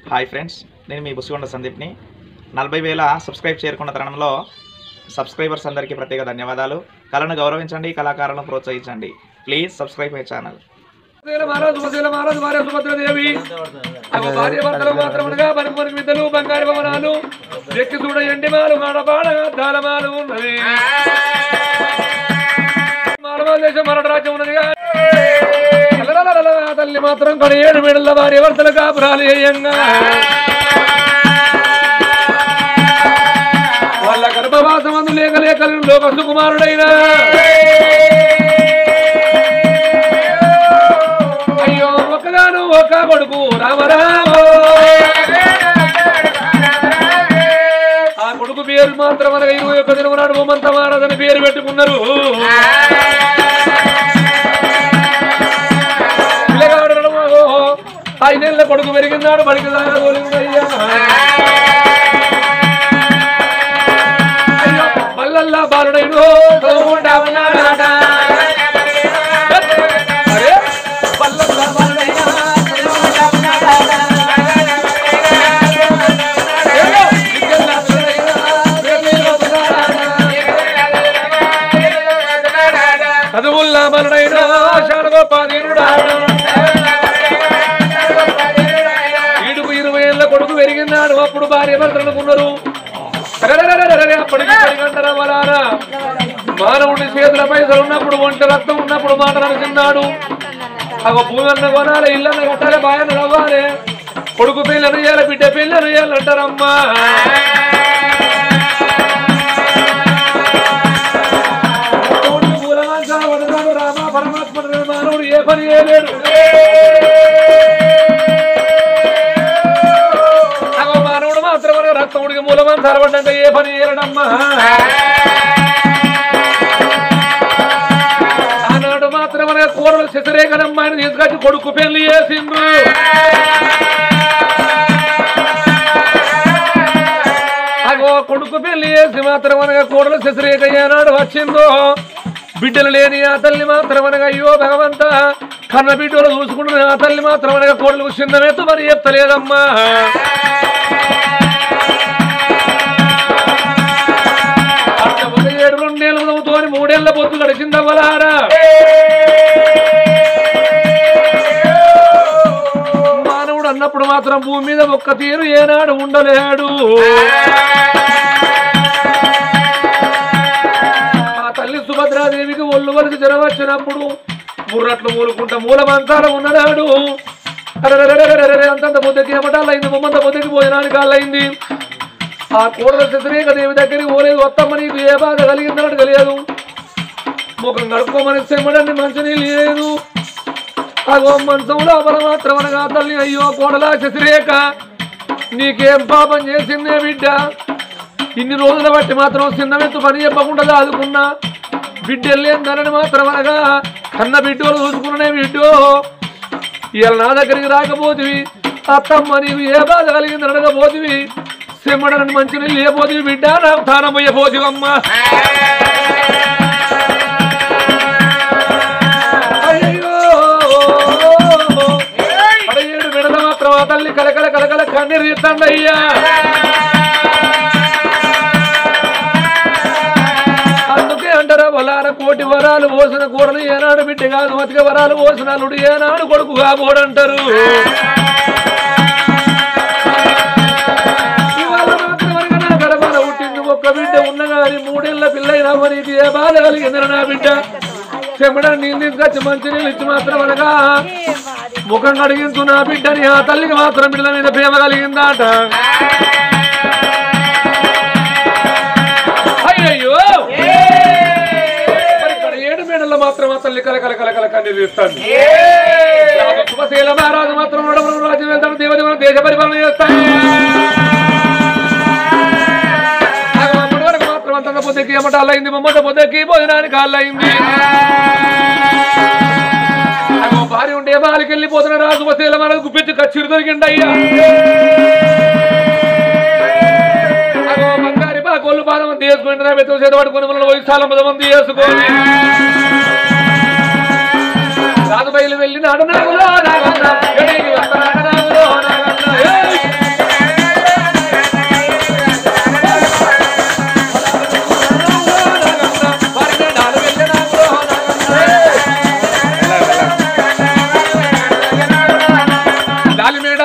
Hi friends నేను మీ బుసిగొండ సందీప్ని నలభై వేల సబ్స్క్రైబ్ చేరుకున్న తరుణంలో సబ్స్క్రైబర్స్ అందరికీ ప్రత్యేక ధన్యవాదాలు కళను గౌరవించండి కళాకారులను ప్రోత్సహించండి please subscribe my channel Subhadra Maharaju Subhadra మహారాజు భార్య సుభద్రదేవి అగో భార్య భర్తలు మాత్రములుగా మనకు మనకి విద్యలు బంగారు భవనాలు ఎక్కి చూడ ఎండి మాలు మాడపాడ దానమాలు ఉన్నది మానవ దేశం మరణ రాజ్యం ఉన్నది అలలలలల ఆ తల్లి మాత్రం కొన్ని ఏడు మేడల భార్య భర్తలు కాపురాలు చేయంగా వాళ్ళ గర్భవాసమందు లేక లేక లోక సుకుమారుడైనా అయ్యో ఒక్కగాను ఒక్క కొడుకు రామరామ ఆ కొడుకు పేరు మాత్రం అనగా ఇరవై ఒక్క దినం నాడు హోమంత మారదని పేరు పెట్టుకున్నారు పిల్లగాడు నడుమ, ఓహో, ఐదేళ్ల కొడుకు పెరిగినాడు బడికి తోలిందయ్యా అయ్యో, బల్లల్లా బాలుడైను తోముకుంటా ఉన్నాడట. అరే బల్లల్లా బాలుడైనా తోముకుంటా ఉన్నాడట. ఏమో, ఇక్కల్లా బాలుడైనా ఉన్నాడట. చదువుల్లా బాలుడైనా శారగోపాధీనుడాడు ఈడుకు ఇరవై ఏళ్ళ కొడుకు పెరిగినాడు అప్పుడు భార్య భర్తలు అనుకున్నారు అరెరెరెరెరెరె, అప్పటికి పరిగంటరా వలారా మానవుడి చేతుల పైసలు ఉన్నప్పుడు ఒంట రక్తం ఉన్నప్పుడు మాట నడిచిన్నాడు అగ భూమన్న కొనాలి ఇల్లన్న కట్టాలి బాయన నవ్వాలి కొడుకు పిల్లను ఇయ్యాలి బిడ్డ పిల్లను ఇయ్యాలంటారమ్మా మానవుడికి మూలమంతా వదనాడు రామ పరమాత్మ మానవుడు ఏ పని చేయలేడు అగో మానవుడు మాత్రం రక్తముడికి మూలమంతా అరవడంగా ఏ పని చేయడమ్మా ఆనాడు మాత్రం మన కూరలు శశరేఖనమ్మాయిని తీసుకొచ్చి కొడుకు పెళ్లి చేసిండ్రు అగో కొడుకు పెళ్లి చేసి మాత్రం అనగా కూరలు శశరేఖ ఏనాడు వచ్చిందో బిడ్డలు లేని ఆ తల్లి మాత్రం అనగా అయ్యో భగవంత కన్న బిడ్డలు చూసుకుంటున్న ఆ తల్లి మాత్రం అనగా కోడలు చిన్నమేత మరి చెప్తలేదమ్మా అట్టబోతే ఏడు రెండేళ్ళు చదువుతోని మూడేళ్ల పొద్దు గడిచిందవ్వలారా మానవుడు అన్నప్పుడు మాత్రం భూమి మీద ఒక్క తీరు ఏనాడు ఉండలేడు ఆ తల్లి సుభద్రాదేవికి ఒళ్ళు వలిసి జ్వరం వచ్చినప్పుడు ముర్రట్లు మూలుకుంటా మూలమంతాల ఉన్ననాడు అరెరెరెరెరెరెరె, అంతంత పొద్దుకి ఏమటాలైంది ముమ్మంత పొద్దుకి భోజనానికి కాళ్ళైంది ఆ కూడల శత్రేక దేవి దగ్గరికి పోలేదు వత్తమ్మ నీకు ఏ బాధ కలిగిందన్నట్టు తెలియదు ముఖం కడుక్కోమని చెమ్మడని మంచినీళ్ళు లేదు అగో మంచం లోపల మాత్రం అనగా తల్లి అయ్యో కోడలా శశిరేఖ నీకేం పాపం చేసిందే బిడ్డ ఇన్ని రోజుల బట్టి మాత్రం చిన్నమెత్తు పని చెప్పకుండా దాదుకున్నా బిడ్డలేందనని మాత్రం అనగా కన్న బిడ్డలు చూసుకున్ననే బిడ్డో ఇవాళ నా దగ్గరికి రాకపోతివి అత్తమ్మ నీకు ఏ బాధ కలిగింది అడగపోతివి చెమ్మడని మంచి నీళ్ళు ఏ పోతివి బిడ్డ నాకు తానం పోయపోతివమ్మా అయ్యో పదిహేడు విడత మాత్రం ఆ తల్లి కలకల కలకల కన్నీరు ఇస్తండి అయ్యా అందుకే అంటారా వలార కోటి వరాలు పోసిన కూడలు ఏనాడు బిడ్డ కాదు మతిక వరాలు పోసిన అల్లుడు ఏనాడు కొడుకు కాబోడంటారు ఇవాళ మాత్రం అనగా నా గడపన పుట్టింది ఒక్క బిడ్డ ఉన్నగాని మూడేళ్ల పిల్లైనా మరి ఇది ఏ బాధ కలిగిందని నా బిడ్డ చెమడ నీళ్ళు తీసుకొచ్చి మంచి నీళ్ళు ఇచ్చి మాత్రం అనగా ముఖం కడిగించు నా బిడ్డని ఆ తల్లికి మాత్రం బిడ్డల మీద ప్రేమ కలిగిందాట అయ్యయ్యో మరి ఇక్కడ ఏడు మేడల్లో మాత్రం ఆ తల్లి కల కల కల కల కన్నీళ్ళు ఇస్తాను శుభశీల మహారాజు మాత్రం నడవడం రాజ్యం వెళ్తాడు దేవదేవుడు దేశ పరిపాలన చేస్తాడు అప్పటి వరకు మాత్రం అంత పొద్దుకి ఏమట అయింది మమ్మట పొద్దుకి భోజనానికి అల్లయింది అగో భార్య ఉంటే బాలికి వెళ్ళిపోతున్న రాజు వసేల మనకు గుప్పించి కచ్చిరు దొరికిండి అయ్యా అగో బంగారి బా కొల్లు పాదం తీసుకుంటే బెత్తం చేత పట్టుకుని మనల్ని పోయి చాలా మంది చేసుకొని రాజు బయలు వెళ్ళి నాడు నాగులో నాగన్న ఎడికి వస్తాడు నాగులో నాగన్న ఏయ్!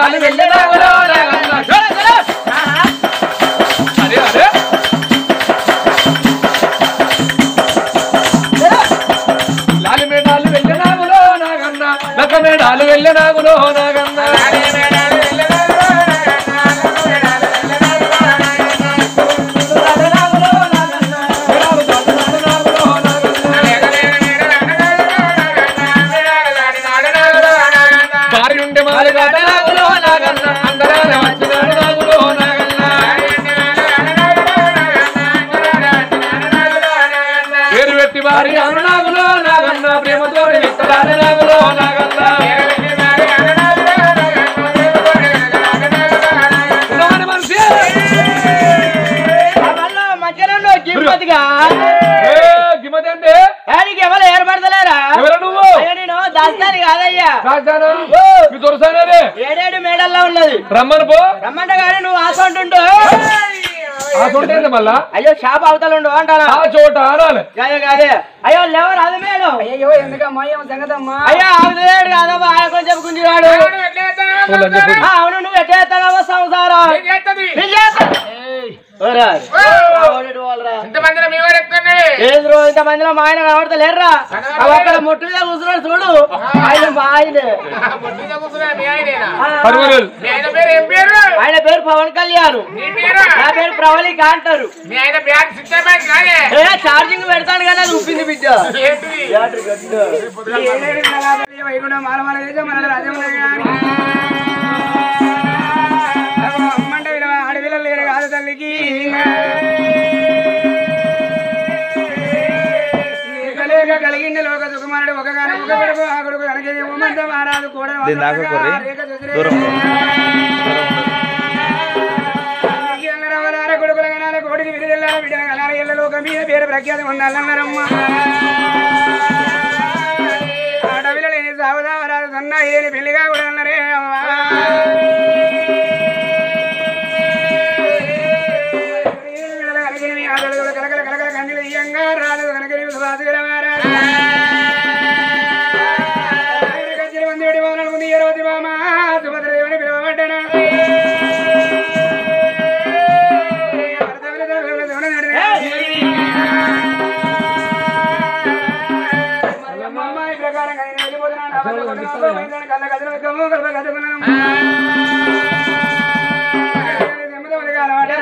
మేడాలు వెళ్ళినాగులో నాగన్న అరే అరే లాలి మేడాలు వెళ్ళినాగులో నాగన్న నక్క మేడాలు వెళ్ళినాగులో నాగన్న మేడాలు దాటునాగులో నాగన్న భారీ ఉండే మారి నాగులో నాగన్న అందరాన వచ్చినాడు నాగులో నాగన్న పేరు పెట్టి వారి అనునాగులో నాగన్న ప్రేమతో విత్తరాని నాగులో నాగన్న ఉన్నవాని మనిషి మధ్యలో గిమ్మతిగా ఏ, గిమ్మతండి యాడికి ఎవరు ఏర్పడతలేరా ఎవరు నువ్వు అయ్యో నేను దాస్తాను కాదయ్యా రాజాను మీ దొరసానే ఏడేడు మేడల్లో ఉన్నది రమ్మను పో రమ్మంట గానీ నువ్వు ఆసంటుండు ఆ చోట ఏంది మళ్ళా అయ్యో షాప్ అవతల ఉండు అంటానా ఆ చోట అనాలి కాదే కాదే అయ్యో లేవరు అది మేడం అయ్యో ఎందుకమ్మా ఏం సంగతమ్మా అయ్యో ఆగుతలేడు కాదమ్మా ఆయన కొంచెం గుంజిరాడు చూడని చెప్పు ఆ, అవును నువ్వు ఎట్లా చేస్తావా సంసారం నేను చేస్తా. ఓరా. ఆ, ఓడేటి వాళ్ళరా. ఏంది రో ఇంత మందిలో మా ఆయన కనబడతలేరురా అవి అక్కడ మొట్టు మీద కూర్చున్నాడు చూడు ఆయన మా ఆయనే ఆ, పర్వాలేదు ఆయన పేరు పవన్ కళ్యాణ్ నా పేరు ప్రవళిక అంటారు ఏ ఛార్జింగ్ పెడతాను కదా అది ఉప్పింది బిడ్డ బ్యాటరీ గట్టిగా. వైకుంఠం మాలమాల చేసే మన రాజ్యంలో కానీ అమ్మంటే వినవా ఆడపిల్లలు లేరు కాదు తల్లికి లేక కలిగింది లోక సుకుమారుడు ఒక గాని ఒక కొడుకు ఆ కొడుకు కనుక ఉమ్మంత మారాదు కూడా దీని దాకా కొర్రి. దూరం పో. కొడుకుల కనాల కోడికి విడుదల బిడ్డ కనాల ఇళ్ళ లోకం మీద పేరు ప్రఖ్యాతి ఉండాలన్నారమ్మ అడవిలో లేని సావదావరాలు సన్న ఏని పెళ్లిగా కూడా అన్నారే అమ్మా కలకల కలకల కందిలు ఇయ్యంగా రాదు కనుక వందేడి భవనాలు ఉంది ఇరవై బామ సుభద్రదేవుని పిలువబడ్డాను అమ్మాయి ప్రకారం ఆయన వెళ్ళిపోతున్నాను కళ్ళ గదిలో గర్భ గదుకున్నాను నెమ్మది కాలమాట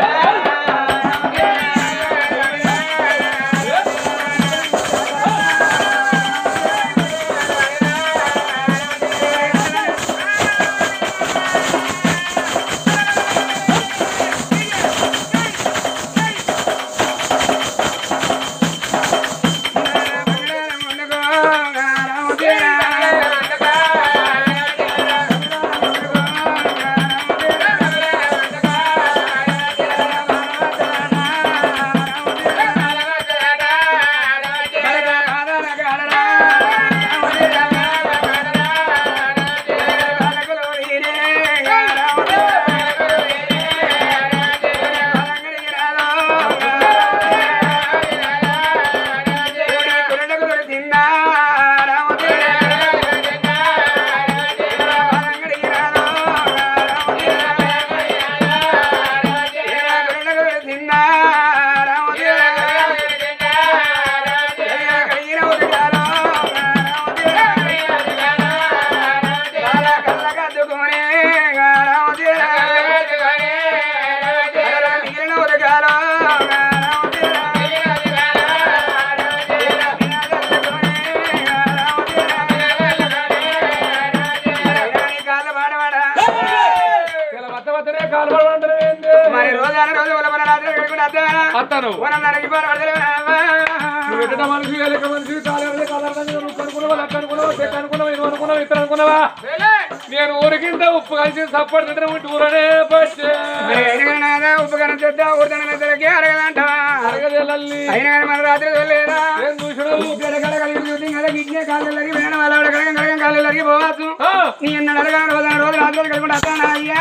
ఇలా వత్త వత్తనే కాలు పడమంటారు ఏంది? మరి రోజాన రోజు ఉలవన రాత్రి గడుపున అద్దెనా? అత్తను వనం నరికి పోరవడతలేనా? నువ్వు ఎక్కడ మనిషి ఎలక మనిషి కాలేరు కాలేరు నువ్వు అనుకున్నావా లెక్క అనుకున్నావా చెక్క అనుకున్నావా ఇది అనుకున్నావా ఇతర అనుకున్నావా నేను ఊరికింత ఉప్పు కలిసి సప్పటి తింటే ఉంటే ఊరనే పట్టే మరి అయిన కానీ నాదా ఉప్పు కన్నా తెద్దా ఊరిదన మెద్దలకి అరగదంటావా అరగదేలల్లి అయిన కానీ మన రాత్రి చూడలేదా ఏం చూసినావు గడగడ కలిగి చూసి కదా గిడ్నే కాళ్ళకి వేయడం వాళ్ళ గడగం గడగం కాళ్ళకి పోవచ్చు ఆ, నీ ఎన్న అడగా రోజు రోజు రాత్రి కలుపుకుంటా వస్తానా అయ్యా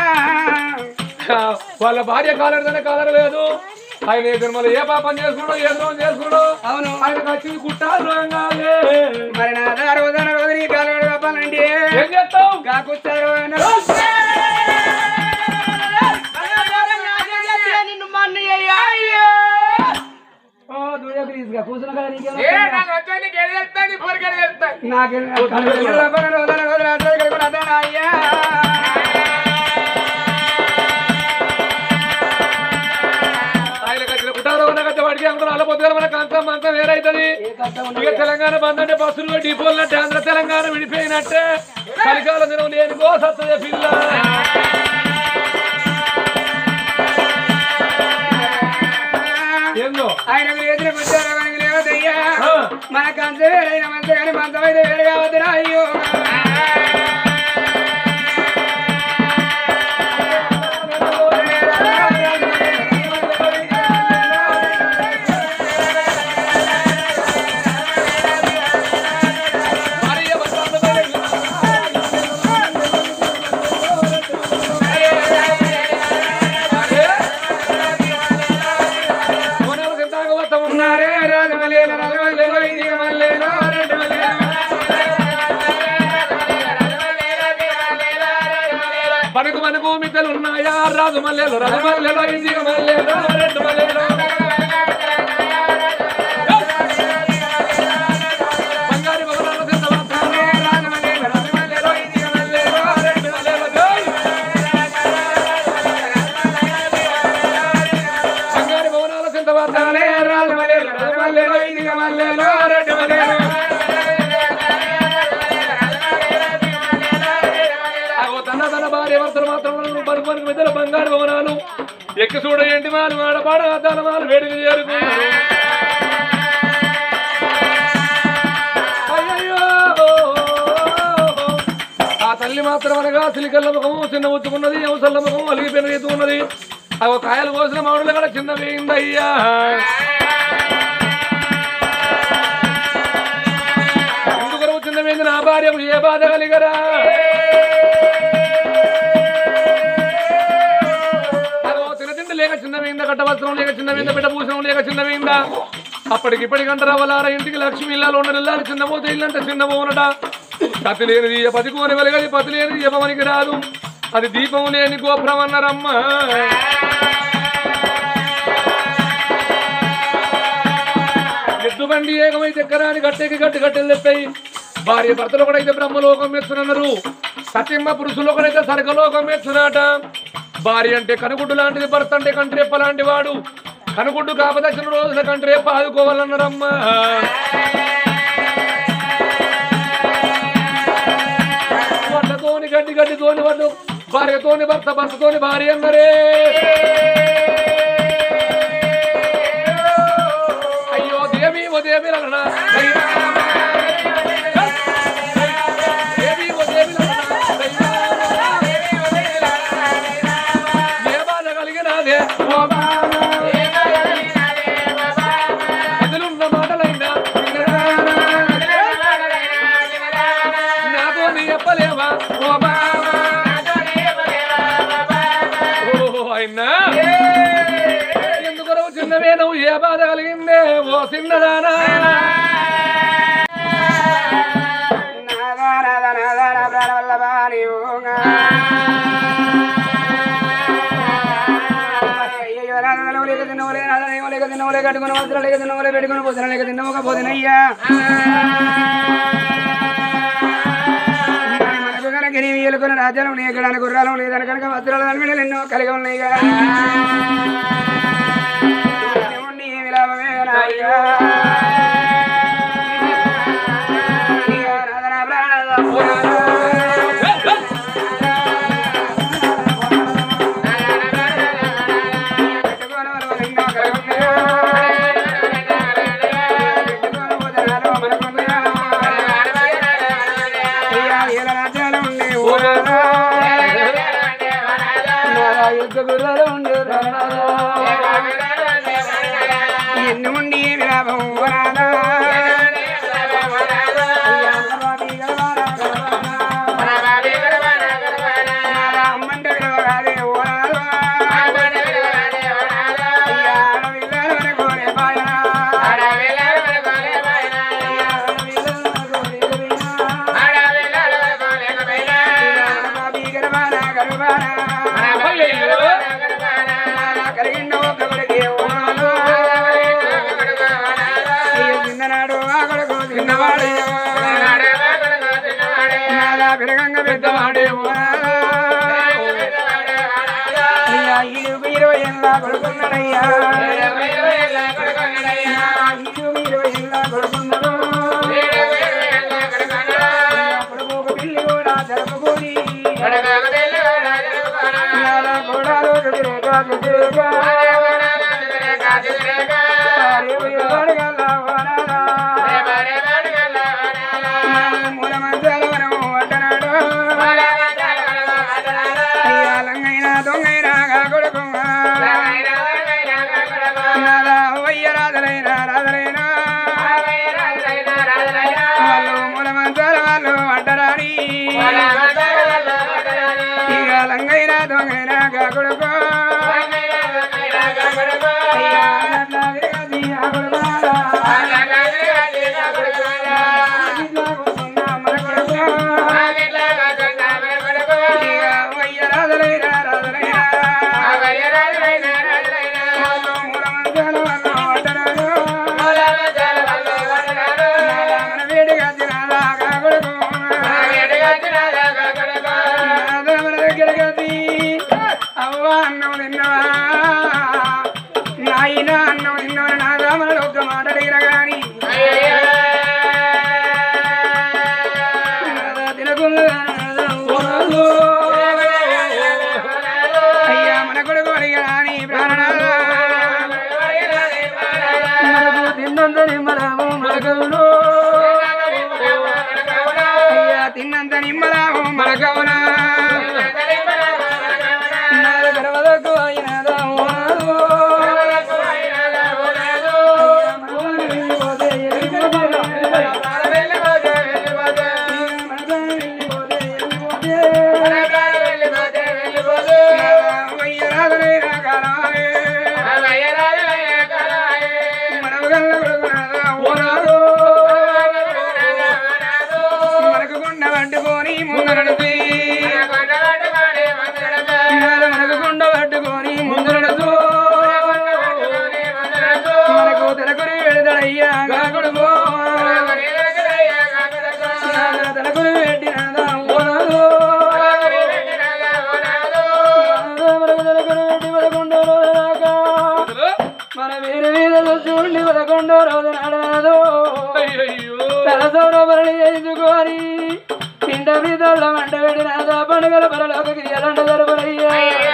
వాళ్ళ భార్య కాలరుదనే కాలరు లేదు ఆయన ఏ జన్మలో ఏ పాపం చేసుకున్నాడో ఏ ద్రోహం చేసుకున్నాడో అవును ఆయనకు వచ్చింది కుట్టాలు రోగాలే మరి నాదా రోజాన రోజు నీ కాళ్ళు కప్పాలంటే ఏం చేస్తావు కాకుచ్చారు ఆయన కట్టిన కుటారో ఉన్న కట్ట వాడికి అందరూ అలపోతే మన కంచం మంచం వేరైతుంది ఇక తెలంగాణ బంద్ అంటే బస్సులు డిపోలు ఆంధ్ర తెలంగాణ విడిపోయినట్టే కలికాల దినం లేని గోసత్తదే పిల్ల ఏందో ఆయనకు ఎదురు కూర్చోరు మనకి లేవద్దయ్యా ఆ. మన కంచ వేరైన మంచి కానీ మంచమైతే వేరు కావద్దురా అయ్యో భార్య భర్తలపై కోణాలు తింటాక వస్తా ఉన్నారు. ఉన్నారే రాజమల్లేల రాజమల్లేల వైదిక మల్లేల రెడ్డి మల్లేల పడుకు మనకు మిద్దలు ఉన్నాయా రాజు మల్లెలు రాజు మల్లెలు ఇందిగ మల్లెలు రెండు మల్లెలు బంగారు భవనాలు సిద్ధమవుతారు. రాజమల్లేల రాజమల్లేల వైదిక మల్లేల రెండు మల్లెలు జై. బంగారు భవనాలు సిద్ధమవుతారు. రాజమల్లేల రాజమల్లేల వైదిక మల్లేల రెడ్డి మల్లేల అగో తన తన భార్య భర్తలు మాత్రం పరుగు పరుగు మిద్దలు బంగారు భవనాలు ఎక్కి చూడ ఏంటి మాలు ఆడపాడ అద్దాల మాలు వేడికి చేరుకున్నారు అయ్యయ్యో. ఆ తల్లి మాత్రం అనగా సిలికల్ల ముఖము చిన్న ఉచ్చుకున్నది అవసల్ల ముఖము అలిగిపోయిన రీతి ఉన్నది అవి కాయలు కోసిన మామిడిలో కూడా చిన్న వేయిందయ్యా ఎందుకు చిన్న వేయింది నా భార్యకు ఏ బాధ కలిగరా అదో తినతిండి లేక చిన్న వేయిందా కట్టవస్త్రం లేక చిన్న వేయిందా బిడ్డ పూసరం లేక చిన్న వేయిందా అప్పటికి ఇప్పటికంట రావాలార ఇంటికి లక్ష్మి ఇల్లాలు ఉండరు ఇల్లాలు చిన్న పోతే ఇల్లంటే చిన్న పోనట పతి లేనిది పతి కోని వెలగది పతి లేనిది యమనికి రాదు అది దీపం లేని గోపురం అన్నారమ్మ ఎద్దు బండి ఏకమైతే ఎక్కరాని గట్టెకి గట్టి గట్టెలు తెప్పాయి భార్య భర్తలు ఒకడైతే బ్రహ్మలోకం మెచ్చునన్నారు సత్యమ్మ పురుషులు ఒకడైతే సర్గలోకం మెచ్చునాట భార్య అంటే కనుగుడ్డు లాంటిది భర్త అంటే కంట్రెప్ప లాంటి వాడు కనుగుడ్డు కాపదచ్చిన రోజున కంట్రెప్ప ఆదుకోవాలన్నారమ్మా వడ్లతోని గడ్డి గడ్డితోని వడ్డు భార్యతోని భర్త భర్తతోని భార్య అన్నరే అయ్యో దేవి ఓ దేవి లలనా దేవి ఓ దేవి లలనా ఏ బాధ కలిగినాదే ఓ అదిలున్న మాటలైనా నాతో నీ చెప్పలేవా ఓ ఓ అయినా ఎందుకు చిన్నవే నువ్వు ఏ బాధ కలిగిందే ఓ చిన్నదానా నాదా నాదా నాదా నా ప్రాణ వల్లభ నీవుగా. అయ్యయ్యో నాదా నలుగు లేక తిన్నవలే, నాదా నేమో లేక తిన్నవలే, కట్టుకున్న వస్త్రాలు లేక తిన్నవలే, పెట్టుకున్న పూసలు లేక తిన్నవక పోతినయ్యా. మనకు కనుక నీవు ఏలుకున్న రాజ్యాలు నీ ఎక్కడానికి గుర్రాలు లేదని కనుక వస్త్రాలు దాని ఎన్నో కలిగి ఉన్నాయి కదా నీ విలాపమే నాయ్యా. నాదా నా ప్రాణ ఎన్ని ఉండి విలాపం వరాదా అమ్మంటే విలవరాదే ఓరాదా చిన్ననాడు ఆ కొడుకు చిన్నవాడయ్యో వాడే వాడా. అయ్యా ఇరుగు ఇరవై ఏళ్ళ కొడుకున్నాడయ్యా ఇరుగు ఇరవై ఏళ్ళ కొడుకున్నాడు కొడుకు ఒక పిల్లి కూడా జరుపుకొని ఇవాళ గోడాలు రుచిరేగా రుచిరేగా రేపు ఇరవడగల వాడాలా. మూల మంచాల వనము వడ్డనాడు. అయ్యా లంగైనా దొంగైనా గా కొడుకు. నాదా అవ్వయ్య రాజులైనా రాజులైనా. వాళ్ళు మూల మంచాల వాళ్ళు వడ్డరాని. ఇక లంగైనా దొంగైనా గా కొడుకు. అయ్యా అట్లా విరగది ఆ కొడుకులారా. ఇట్లా కూర్చున్న మన కొడుకు. ఇక అవ్వయ్య రాజులైనా రాజులైనా. వాళ్ళు మూల మంచాల వాళ్ళు వడ్డరాను. మన వేడిగా తినాలా గా కొడుకు. నాదా మన దగ్గరకు వచ్చి, అవ్వ అన్నం తిన్నవా నాయన అన్నం తిన్నవా నాదా మనలో ఒక్క మాట అడిగిన గాని నాదా తినకుండా నాదా ఊరలు. అయ్యా మన కొడుకు అడిగరాని ప్రాణనాదా మనకు తిన్నంత నిమ్మలము మనకవును అయ్యా తిన్నంత నిమ్మలము మనకవునా నాద గర్వదకు అయినదా ఓనాదు. అయ్యా మనవాడు వెళ్ళిపోతే వెళ్ళిపోతే. మనవాడు వెళ్ళిపోతే వెళ్ళిపోతే. అయ్య రాజులైన కాలమాయే. మనము గల్ల కొడుకునాదా ఓనాదు. మనకు గుండ పట్టుకొని ముందరడుతీ మనకు గుండ పట్టుకొని ముందరడుతూ మనకు తెలకురి వెళదడయ్యా గా కొడుకు తెలకురి పెట్టినదా ఓనాదు. మనకు తెలకురి పెట్టి మనకుండో రోజునాక మన వీరి మీద చూడండి పదకొండో రోజు నడవదు తలసౌరభరణి చేసుకొని పిండ మీద మంట పెట్టిన పండుగల పరలోక క్రియలంట జరపరయ్యా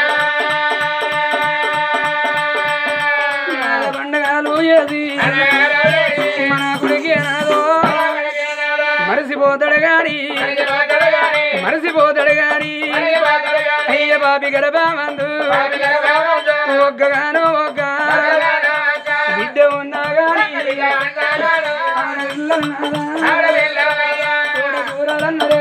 పండుగలు ఏది మన గుడికి ఏనాదో మరిసిపోతాడు గాని మరిసిపోతాడు గాని అయ్య బాబి గడప మందు ఒక్కగాను ఒక్క బిడ్డ ఉన్నా గాని కూరలన్నరే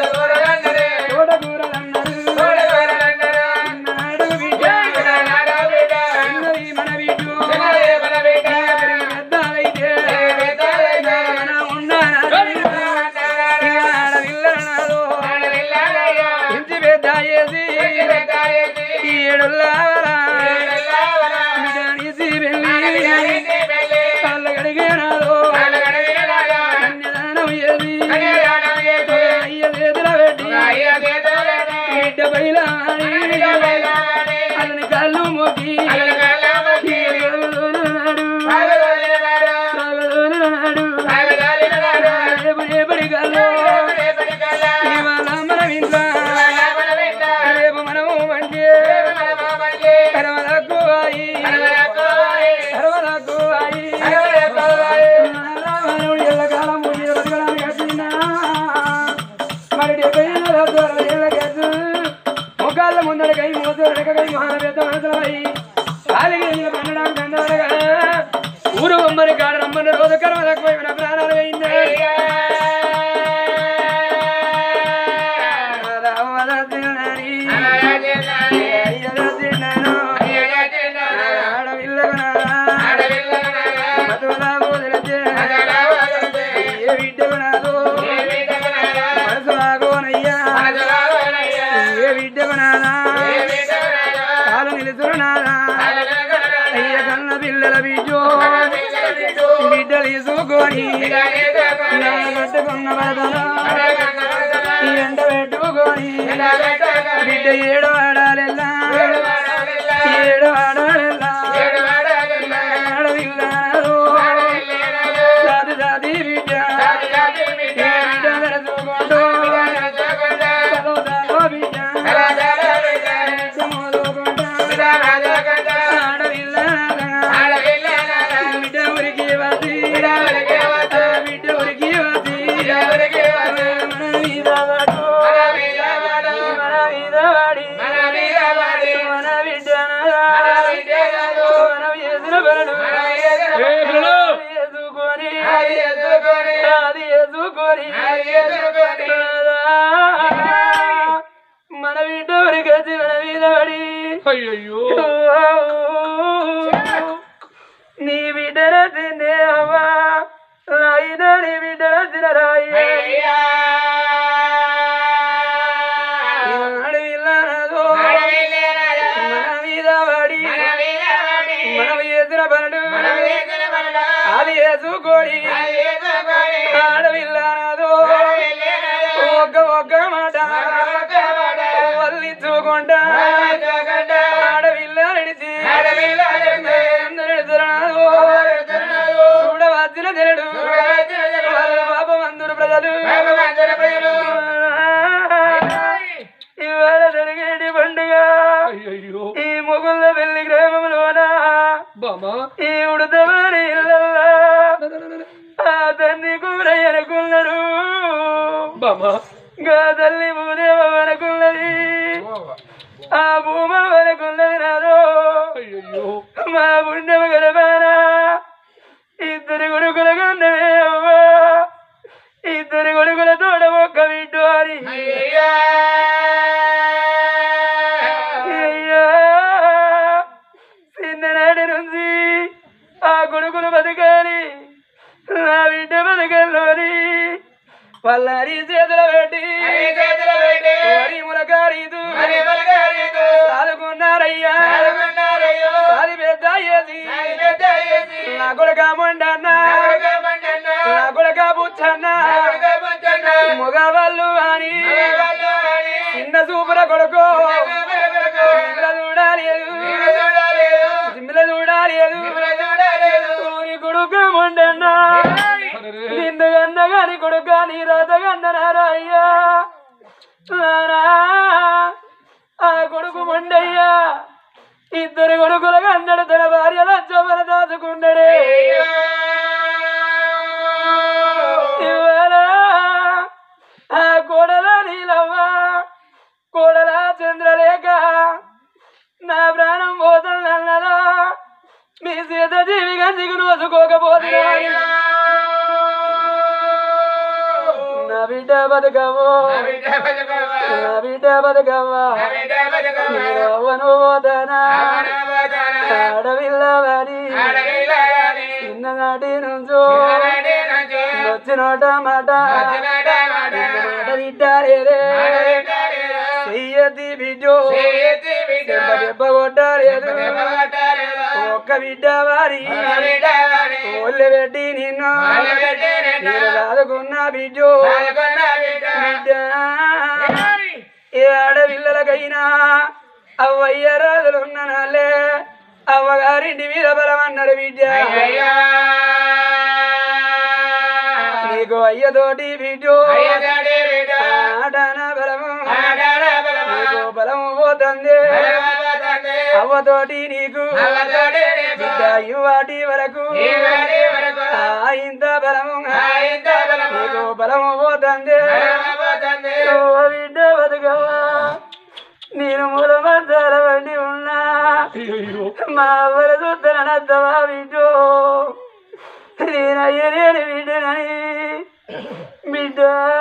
కూరలన్నరు నాడు బిడ్డ చిన్నది మన బిడ్డు పెద్దదైతే మన ఉండాలి ఆడపిల్లనాడు ఇంటి పెద్ద చేసి ఏడుల్లారా బిడ్డనిసి వెళ్ళి కళ్ళ కడిగినాడు కన్యదానం చేసి అయ్య చేతుల పెట్టి బిడ్డ బయలాడి అతని కళ్ళు మొక్కి రేపు రేపటి కళ్ళు ఇవాళ మనం ఇంట్లో రేపు మనము మంచి కరవలకు అయి కరవలకు అయి రావణుడు ఎల్లకాలం ముందు బతకడానికి వచ్చినా మరి డెబ్బై ఏళ్ళ ద్వారా ఏళ్ళకెత్తు ముఖాళ్ళ ముందర కై మోసర కై మహాన పెద్ద మనసులై కాలికి పండడానికి అందరగా ఊరు బొమ్మని కాడ రమ్మన్న రోజు కర్మ తక్కువ ప్రాణాలు పోయింది పిల్లల బిడ్డో బిడ్డలు తీసుకొని కట్టుకున్న వరదలో ఎండ పెట్టు చెప్పుకొని బిడ్డ ఏడు ఆడాలెల్లా ఏడు ఆడాలెల్లా ఆడవిల్లాడు సాది సాది బిడ్డ ఏ బిడ్డ వెరచుకుంటూ కలుతాలో బిడ్డ సుమోదుకుంటా ఆడవిల్లాడా బిడ్డ ఉరికి వసి బిడ్డ ఉరికి వసి మన మీద పడు మన మీద పడి మన బిడ్డ మనం ఎదురు పడడు ఎదుకొని అది ఎదుకొని మన బిడ్డ ఉరికి వచ్చి మన మీద పడి అయ్యయ్యో నీ బిడ్డల తిందే అవ్వా రాయినా నీ బిడ్డల తినరాయి అడవిల్లనదో మన మీద పడి మనం ఎదుర పడడు అది వేసుకోని ఆడవిల్లనదో ఒక్క ఒక్క మాట వల్లించుకుంటా ఆడవిల్ల నడిచి చూడవచ్చిన జనుడు వాళ్ళ పాపమందుడు ప్రజలు ఇవాళ జరిగేటి పండుగ అయ్యయ్యో ఈ మొగుళ్ళ పెళ్లి గ్రామంలోన బామా ఈ ఉడతవారి ఇళ్ళల్లా ఆ తండ్రి కూరయ్య అనుకున్నారు బామా గా తల్లి భూదేవ అనుకున్నది ఆ భూమ అనుకున్నది నాదో అయ్యయ్యో మా పుణ్యమ గడపానా ఇద్దరు కొడుకుల కన్నవే అవ్వా ఇద్దరు కొడుకుల తోడ ఒక్క బిడ్డు అని అయ్యా చిన్ననాటి నుంచి ఆ కొడుకులు బతకాలి నా బిడ్డ బతకల్లోని వాళ్ళ అరి చేతులు పెట్టి వరి ములకారీదు సాదుకున్నారయ్యా సాది పెద్ద అయ్యేది నా కొడుక మొండన్న నా కొడుక బుచ్చన్న మగవాళ్ళు అని చిన్న సూపుర కొడుకు జిమ్మిల చూడాలేదు జిమ్మిల చూడాలేదు ఊరి కొడుకు మొండన్న నిన్ను కన్న గాని కొడుక నీ రాత కన్ననారా అయ్యా నానా ఆ కొడుకు మొండయ్యా ఇద్దరు కొడుకుల కన్నడు తన భార్య లచ్చమన దాచుకున్నాడే ఇవాళ ఆ కోడల నీలవ్వ కోడల చంద్రలేఖ నా ప్రాణం పోతుందన్నదా మీ సీత జీవి గంజికి నోసుకోకపోతే నా బిడ్డ బతుకవో నా బిడ్డ బతుకవ్వా అవ్వను పోతానా ఆడవిల్లవని చిన్ననాటి నుంచో వచ్చినోట మాట మాట తిట్టారేరే చెయ్యతి బిడ్డో దెబ్బ దెబ్బ కొట్టాలేదు ఒక్క బిడ్డ వారి ఓళ్ళు పెట్టి నిన్ను నేను రాదుకున్న బిడ్డో బిడ్డ ఏ ఆడపిల్లలకైనా అవ్వయ్య రాజులున్న నాలే అవ్వగారింటి మీద బలమన్నారు బిడ్డ నీకు అయ్యతోటి బిడ్డో ఆడన బలము నీకు బలము పోతుంది అవ్వతోటి నీకు బిడ్డ ఇవ్వాటి వరకు ఆ ఇంత బలము నీకు బలము పోతుంది ఓ బిడ్డ బతుకవ్వా నేను మూల మధ్యాల వండి ఉన్నా అయ్యయ్యో మా అవ్వల చూద్దన నద్దవా బిడ్డో నేను అయ్యలేని బిడ్డనని బిడ్డ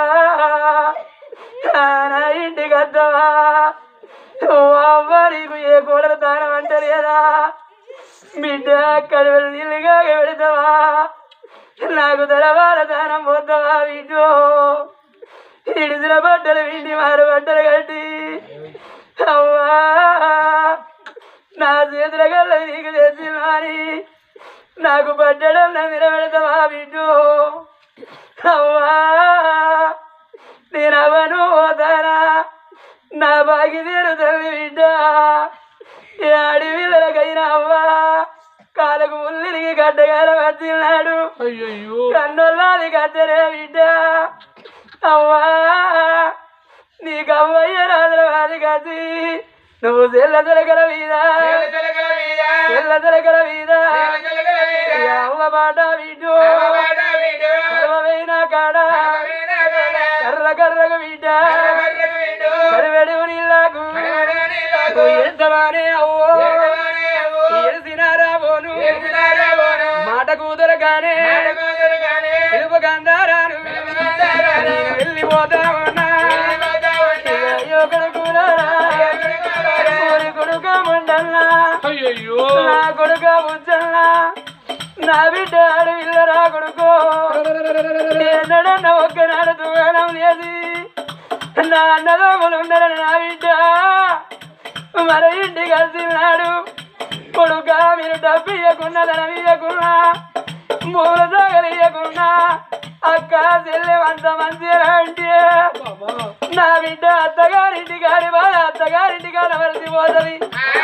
ఆ నా ఇంటికి వద్దవా ఓ అవ్వ నీకు ఏ కూడలు దానం అంటలేదా బిడ్డ కడువలు నీళ్ళుగా పెడతావా నాకు తలవాల దానం పోతావా బిడ్డో ఇడిసిన బట్టలు విండి మారు బట్టలు కట్టి అవ్వా నా చేతుల కల్ల నీకు తెచ్చినాని నాకు పడ్డడం నా నిలబెడతావా బిడ్డు అవ్వా నేను అవను పోతానా నా బాగి తీరుతుంది బిడ్డ ఏ అడవిలకైనా అవ్వా కాలకు ముల్లిరికి గడ్డగాల వచ్చినాడు అయ్యయ్యో కన్నుల్లాది కట్టరే బిడ్డ అవ్వా నీకు అవ్వయ్య రాజులవాది కట్టి నువ్వు చెల్ల తిరగల మీద చెల్ల తిరగల మీద ఈ అవ్వ మాట బిడ్డు కర్మమైన కాడ కర్ర కర్రకు బిడ్డ కరివెడు నీళ్ళకు ఎంతమానే అవ్వో ఎడిసినారా పోను మాట కూతురగానే తెలుపు గంధారాను నేను వెళ్ళిపోతా ఉన్నా అయ్యో కొడుకురా ఊరి కొడుక మండల్లా అయ్యయ్యో నా కొడుక బుజ్జల్లా నా బిడ్డ అడవిల్లరా కొడుకో ఎన్నడన్న ఒక్కనాడు దుకాణం లేదు నా అన్నదమ్ములు ఉండరని నా బిడ్డ మన ఇంటి కలిసినాడు కొడుక మీరు డబ్బు ఇవ్వకున్నా ధనం ఇవ్వకున్నా మూల తగలియకున్నా అక్క చెల్లె అంత మంచిగా అంటే నా బిడ్డ అత్తగారింటి కాడి బాధ అత్తగారింటి కాడ మరిచిపోతుంది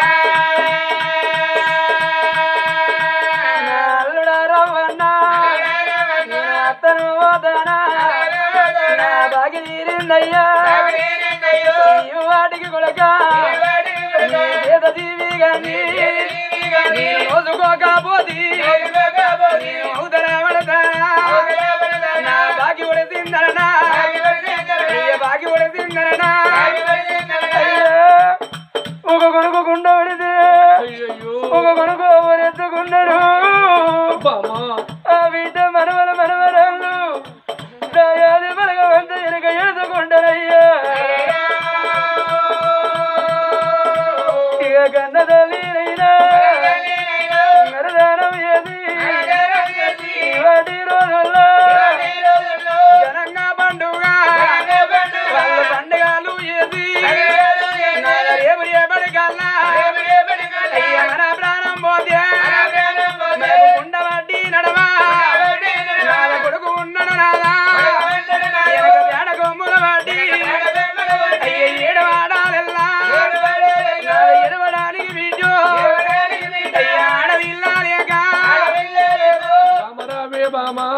నా అల్లుడా రవ్వన్నా నా అత్తను పోతానా నా బాగి తీరిందయ్యా ఈ వాటికి కొడక నీ చేత జీవి గాని నేను మోసుకోకపోతే నేను అవుతల పడతానా నా బాగి ఉడసిందరనా అయ్య బాగి ఉడసిందరనా అయ్యో ఒక కొడుకు గుండె పడితే అయ్యయ్యో ఒక కొడుకు ఎవరెత్తుకున్నాడు బామా ఆ బిడ్డ మనవల మనవరాళ్ళు దయాది బలగవంత వెనక ఎడుతుకుంటారయ్యా ఇక కన్న తల్లినైనా నరదానం ఏది వాటి రోజుల్లో ఘనంగా పండుగ వాళ్ళ పండుగలు ఏది నాగ రేపు రేపటి కల్లా అయ్య మన ప్రాణం పోతే మనకు ఉండబట్టి నడవా నాద కొడుకు ఉన్నాడు నాదా వెనక పేడ కొమ్ముల బట్టి అయ్య ఏడవాడాలెల్లా నాద ఎడవడానికి బిడ్డు అయ్య ఆడవిల్లా లేక రామరావే బామా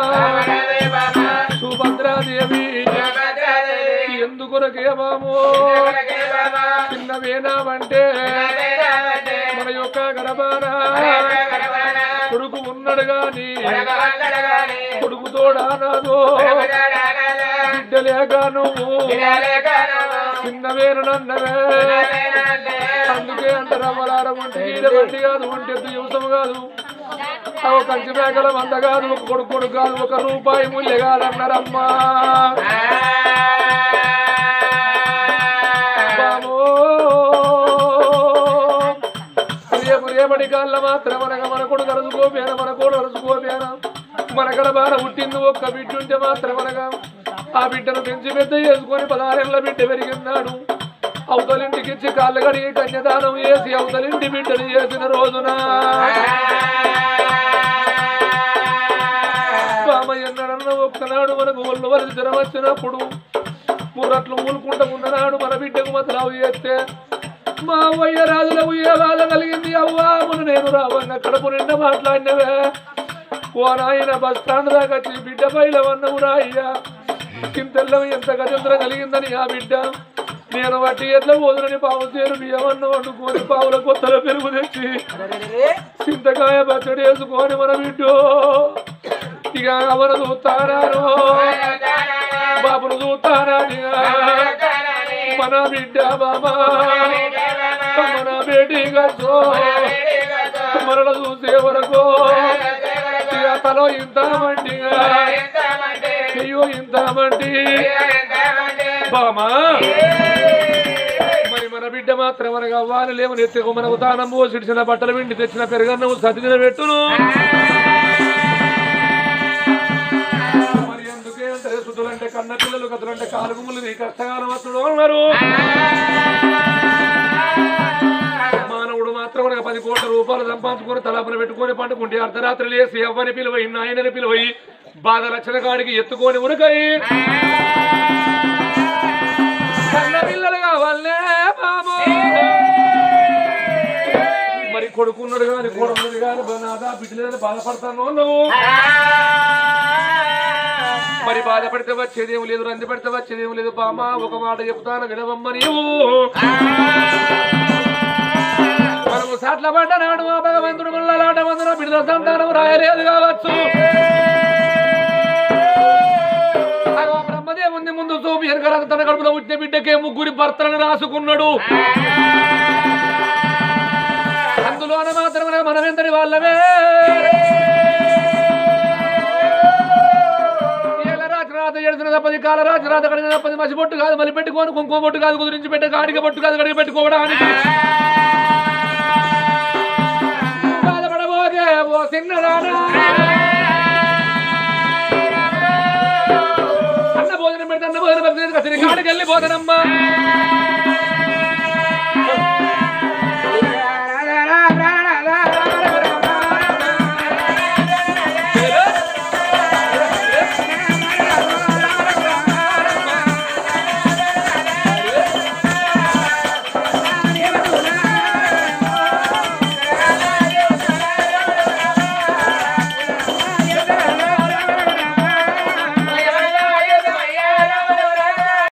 సుభద్రాదేవి ఎందుకొరకే బామో చిన్నవేనామంటే మన యొక్క గడపాన కొడుకు ఉన్నాడు గాని కొడుకు తోడానాదో బిడ్డ లేక నువ్వు చిన్నవేను నన్నవే అందుకే అంత రవ్వలారం ఉంటే ఈడ బండి కాదు ఉంటే యువతం కాదు ఆ ఒక కంచి మేకల మంద కాదు ఒక కొడుకు కొడుకు కాదు ఒక రూపాయి ముల్లె కాదన్నారమ్మా బామో. రేపు రేపటి కాళ్ళ మాత్రం మనక మన కొడుకు అరుచుకోపోయాను మన కోడు అరుచుకోపోయాను మన కడ బాధ పుట్టింది ఒక్క బిడ్డ ఉంటే మాత్రం మనగా ఆ బిడ్డను పెంచి పెద్ద చేసుకొని పదహారేళ్ల బిడ్డ పెరిగినాడు అవతలింటికి ఇచ్చి కాళ్ళు కడిగి కన్యదానం వేసి అవతలింటి బిడ్డను చేసిన రోజున బామయ్యన్నాడన్న ఒక్కనాడు మనకు ఒళ్ళు వరకు జ్వరం వచ్చినప్పుడు ముర్రట్లు మూలుకుంటూ ఉన్ననాడు మన బిడ్డకు మతలావు చేస్తే మా అవ్వయ్య రాజులకు ఏ బాధ కలిగింది అవ్వా మన నేను రావన్న కడుపు నిండా మాట్లాడినవే ఓ నాయన బస్ స్టాండ్ దాకా వచ్చి బిడ్డ పైల వన్నవు రాయ్యా ఇంతెల్లం ఎంత గజంత్ర కలిగిందని ఆ బిడ్డ నేను వట్టి ఎట్ల పోదునని పావు చేరు బియ్యమన్న వండుకొని పావుల కొత్తల పెరుగు తెచ్చి చింతకాయ పచ్చడి వేసుకొని మన బిడ్డో ఇక అవన చూస్తారాను బాబును చూస్తానని మన బిడ్డ బాబా మన బేటీ గో మరల చూసే వరకు ఇక తలో ఇంత మండిగా అయ్యో ఇంత మండి బామా మరి మన బిడ్డ మాత్రం మనకు అవ్వాలి లేవని ఎత్తుకు మనకు దానం పోసిడిచిన బట్టలు పిండి తెచ్చిన పెరుగన్నము సతిదిన పెట్టును మరి ఎందుకే అంటే సుతులంటే కన్న పిల్లలు కథలంటే కాలుగుములు నీ కష్టకాలం అతడు అన్నారు మానవుడు మాత్రం మనకు పది కోట్ల రూపాయలు సంపాదించుకొని తలాపన పెట్టుకొని పండుకుంటే అర్ధరాత్రి లేసి ఎవ్వని పిలువయి నాయనని పిలువయి బాధ లక్షణ కాడికి ఎత్తుకొని ఉరకయి కన్న పిల్లలు కావాలే బాబు మరి కొడుకున్నాడు కానీ కొడుకున్నాడు కానీ నాదా బిడ్డలేదని బాధపడతాను నువ్వు మరి బాధపడితే వచ్చేదేం లేదు రంది పడితే వచ్చేదేం లేదు బామ్మ ఒక మాట చెప్తాను వినవమ్మ నీవు మనము సాట్ల పడ్డనాడు మా భగవంతుడు ముళ్ళలాట వందన బిడ్డల సంతానం రాయలేదు కావచ్చు అగో బ్రహ్మదేవుని ముందు చూపి వెనక తన కడుపులో పుట్టిన బిడ్డకే ముగ్గురి భర్తలను రాసుకున్నాడు అందులోన మాత్రమే మనం ఎంతటి వాళ్ళమే ఏల రాజరాత ఎడుతున్న తప్పది కాల రాజరాత కడిగిన తప్పది మసి బొట్టు కాదు మళ్ళీ పెట్టుకోని కుంకుమ బొట్టు కాదు కుదిరించి పెట్టే కాడిక బొట్టు కాదు కడిగి పెట్టుకోవడానికి బాధపడబోదే ఓ చిన్నదానా అన్న భోజనం పెడితే అన్న భోజనం పెడితే కాడికి వెళ్ళి భోజనమ్మా